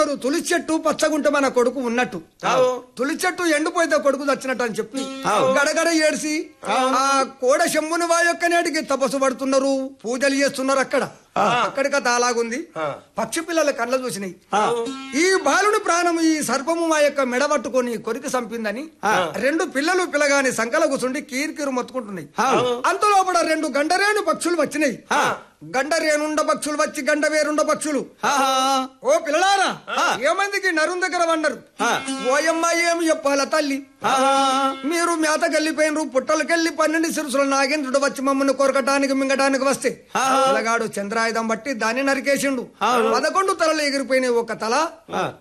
అంటారు తులసి చెట్టు పచ్చగుంటే మన కొడుకు ఉన్నట్టు తులసి చెట్టు ఎండిపోయితే కొడుకు చచ్చినట్టు అని చెప్పి గడగడ ఏడ్సి ఆ కోడ శంభుని వా యొక్క నేటికి తపస్సు పడుతున్నారు పూజలు చేస్తున్నారు అక్కడ అక్కడి కథ అలాగుంది పక్షి పిల్లల కళ్ళ చూసినాయి ఈ బాలుని ప్రాణం ఈ సర్పము మా యొక్క మెడ పట్టుకొని కొరికి సంపిందని రెండు పిల్లలు పిల్లగాని సంకల కూర్చుండి కీర్కీరు మొత్తుకుంటున్నాయి అంతలోపల రెండు గండరేణు పక్షులు వచ్చినాయి గండరేనుండ పక్షులు వచ్చి గండవేరుండ పక్షులు ఓ పిల్లలారా ఏమందికి నరుం దగ్గర వండరు ఓయమ్మ ఏమి చెప్పాల తల్లి మీరు మేతకెళ్ళిపోయినరు పుట్టలకెళ్ళి పన్నెండు సిరుసుల నాగేంద్రుడు వచ్చి మమ్మల్ని కొరకటానికి మింగటానికి వస్తే పిల్లగాడు చంద్రాయుధం బట్టి దాన్ని నరికేసిండు పదకొండు తలలు ఎగిరిపోయినాయి ఒక తల